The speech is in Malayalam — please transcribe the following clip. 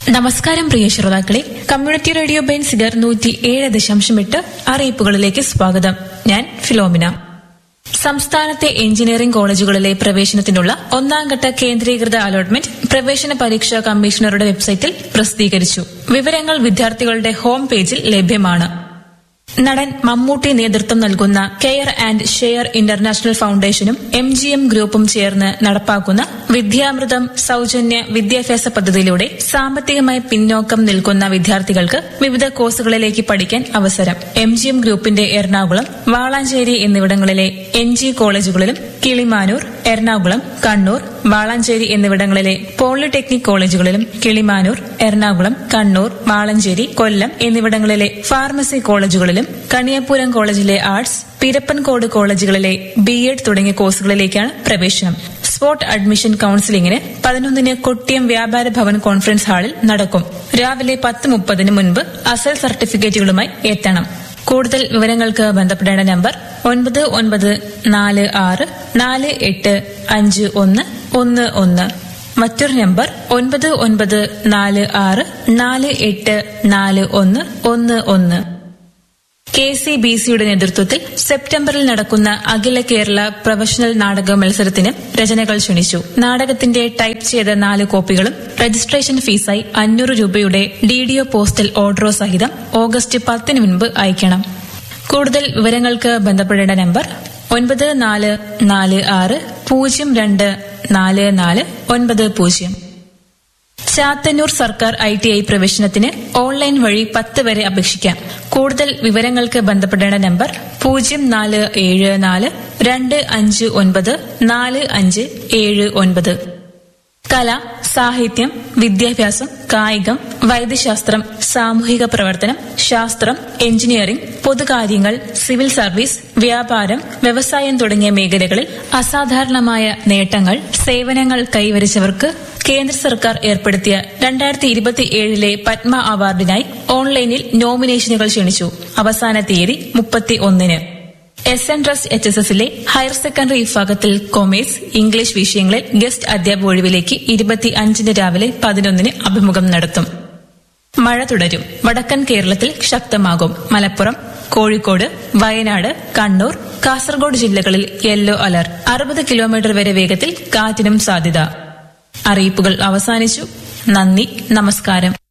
നമസ്കാരം പ്രിയ ശ്രോതാക്കളെ കമ്മ്യൂണിറ്റി റേഡിയോ ബെൻസിഗർ നൂറ്റി ഏഴ് ദശാംശം എട്ട് അറിയിപ്പുകളിലേക്ക് സ്വാഗതം ഞാൻ ഫിലോമിന സംസ്ഥാനത്തെ എഞ്ചിനീയറിംഗ് കോളേജുകളിലെ പ്രവേശനത്തിനുള്ള ഒന്നാംഘട്ട കേന്ദ്രീകൃത അലോട്ട്മെന്റ് പ്രവേശന പരീക്ഷാ കമ്മീഷണറുടെ വെബ്സൈറ്റിൽ പ്രസിദ്ധീകരിച്ചു വിവരങ്ങൾ വിദ്യാർത്ഥികളുടെ ഹോം പേജിൽ ലഭ്യമാണ് നടൻ മമ്മൂട്ടി നേതൃത്വം നൽകുന്ന കെയർ ആൻഡ് ഷെയർ ഇന്റർനാഷണൽ ഫൌണ്ടേഷനും എം ജി എം ഗ്രൂപ്പും ചേർന്ന് നടപ്പാക്കുന്ന വിദ്യാമൃതം സൌജന്യ വിദ്യാഭ്യാസ പദ്ധതിയിലൂടെ സാമ്പത്തികമായി പിന്നോക്കം നിൽക്കുന്ന വിദ്യാർത്ഥികൾക്ക് വിവിധ കോഴ്സുകളിലേക്ക് പഠിക്കാൻ അവസരം എം ജി എം ഗ്രൂപ്പിന്റെ എറണാകുളം വാളാഞ്ചേരി എന്നിവിടങ്ങളിലെ എൻ ജി കോളേജുകളിലും കിളിമാനൂർ എറണാകുളം കണ്ണൂർ വാളാഞ്ചേരി എന്നിവിടങ്ങളിലെ പോളിടെക്നിക് കോളേജുകളിലും കിളിമാനൂർ എറണാകുളം കണ്ണൂർ വാളഞ്ചേരി കൊല്ലം എന്നിവിടങ്ങളിലെ ഫാർമസി കോളേജുകളിലും കണിയപ്പുരം കോളേജിലെ ആർട്സ് പിരപ്പൻകോട് കോളേജുകളിലെ ബി എഡ് തുടങ്ങിയ കോഴ്സുകളിലേക്കാണ് പ്രവേശനം സ്പോട്ട് അഡ്മിഷൻ കൌൺസിലിംഗിന് പതിനൊന്നിന് കൊട്ടിയം വ്യാപാര ഭവൻ കോൺഫറൻസ് ഹാളിൽ നടക്കും രാവിലെ പത്ത് മുപ്പതിന് മുൻപ് അസൽ സർട്ടിഫിക്കറ്റുകളുമായി എത്തണം കൂടുതൽ വിവരങ്ങൾക്ക് ബന്ധപ്പെടേണ്ട നമ്പർ ഒൻപത് ഒൻപത് നാല് ആറ് നാല് എട്ട് അഞ്ച് ഒന്ന് ഒന്ന് ഒന്ന് മറ്റൊരു നമ്പർ ഒൻപത് ഒൻപത് നാല് ആറ് നാല് എട്ട് നാല് ഒന്ന് ഒന്ന് ഒന്ന് കെ സി ബി സിയുടെ നേതൃത്വത്തിൽ സെപ്റ്റംബറിൽ നടക്കുന്ന അഖില കേരള പ്രൊഫഷണൽ നാടക മത്സരത്തിന് രചനകൾ ക്ഷണിച്ചു നാടകത്തിന്റെ ടൈപ്പ് ചെയ്ത നാല് കോപ്പികളും രജിസ്ട്രേഷൻ ഫീസായി അഞ്ഞൂറ് രൂപയുടെ ഡിഡിഒ പോസ്റ്റൽ ഓർഡറോ സഹിതം ഓഗസ്റ്റ് പത്തിന് മുൻപ് അയക്കണം കൂടുതൽ വിവരങ്ങൾക്ക് ബന്ധപ്പെടേണ്ട നമ്പർ ഒൻപത് നാല് നാല് ആറ് പൂജ്യം രണ്ട് നാല് നാല് ഒൻപത് പൂജ്യം ചാത്തന്നൂർ സർക്കാർ ഐ ടി ഐ പ്രവേശനത്തിന് ഓൺലൈൻ വഴി പത്ത് വരെ അപേക്ഷിക്കാം കൂടുതൽ വിവരങ്ങൾക്ക് ബന്ധപ്പെടേണ്ട നമ്പർ പൂജ്യം നാല് ഏഴ് നാല് രണ്ട് അഞ്ച് ഒൻപത് നാല് അഞ്ച് ഏഴ് ഒൻപത് കല സാഹിത്യം വിദ്യാഭ്യാസം കായികം വൈദ്യശാസ്ത്രം സാമൂഹിക പ്രവർത്തനം ശാസ്ത്രം എഞ്ചിനീയറിംഗ് പൊതുകാര്യങ്ങൾ സിവിൽ സർവീസ് വ്യാപാരം വ്യവസായം തുടങ്ങിയ മേഖലകളിൽ അസാധാരണമായ നേട്ടങ്ങൾ സേവനങ്ങൾ കൈവരിച്ചവർക്ക് കേന്ദ്ര സർക്കാർ ഏർപ്പെടുത്തിയ രണ്ടായിരത്തി ഇരുപത്തിയേഴിലെ പത്മ അവാർഡിനായി ഓൺലൈനിൽ നോമിനേഷനുകൾ ക്ഷണിച്ചു അവസാന തീയതി മുപ്പത്തി ഒന്നിന് S N trust H S എസിലെ ഹയർ സെക്കൻഡറി വിഭാഗത്തിൽ കൊമേഴ്സ് ഇംഗ്ലീഷ് വിഷയങ്ങളിൽ ഗസ്റ്റ് അധ്യാപക ഒഴിവിലേക്ക് ഇരുപത്തി അഞ്ചിന് രാവിലെ പതിനൊന്നിന് അഭിമുഖം നടത്തും മഴ തുടരും വടക്കൻ കേരളത്തിൽ ശക്തമാകും മലപ്പുറം കോഴിക്കോട് വയനാട് കണ്ണൂർ കാസർഗോഡ് ജില്ലകളിൽ യെല്ലോ അലർട്ട് അറുപത് കിലോമീറ്റർ വരെ വേഗത്തിൽ കാറ്റിനും സാധ്യത അറിയിപ്പുകൾ അവസാനിച്ചു നന്ദി നമസ്കാരം